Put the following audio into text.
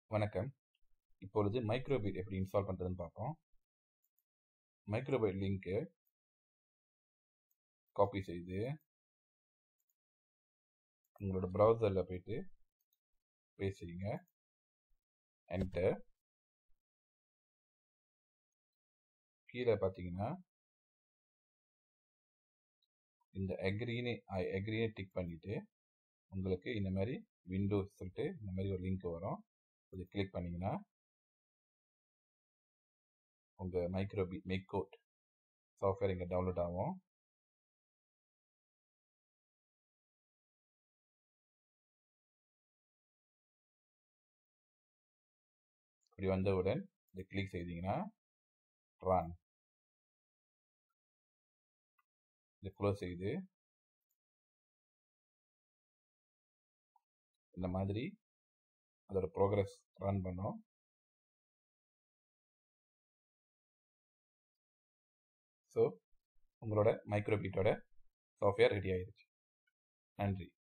வணக்கம் இப்பொழுது மைக்ரோபீட் எப்படி இன்ஸ்டால் பண்ணுறதுன்னு பார்ப்போம் மைக்ரோபீட் லிங்க்கு காப்பி செய்து உங்களோட ப்ரௌசரில் போயிட்டு பேஸ்ட் செய்யுங்க என்டர் கீழே பார்த்தீங்கன்னா இந்த அக்ரினே ஐ அக்ரினே டிக் பண்ணிவிட்டு உங்களுக்கு இந்த மாதிரி விண்டோஸ் சொல்லிட்டு இந்த மாதிரி ஒரு லிங்க் வரும் அது கிளிக் பண்ணிங்கன்னா உங்கள் மைக்ரோபி மேக் கோட் சாஃப்ட்வேர் இங்கே டவுன்லோட் ஆகும் இப்படி வந்தவுடன் இதை கிளிக் செய்தீங்கன்னா ரன் இதை க்ளோஸ் செய்து இந்த மாதிரி அதோட ப்ரோக்ரஸ் ரன் பண்ணோம் ஸோ உங்களோட மைக்ரோபீட்டோட சாஃப்ட்வேர் ரெடி ஆயிடுச்சு நன்றி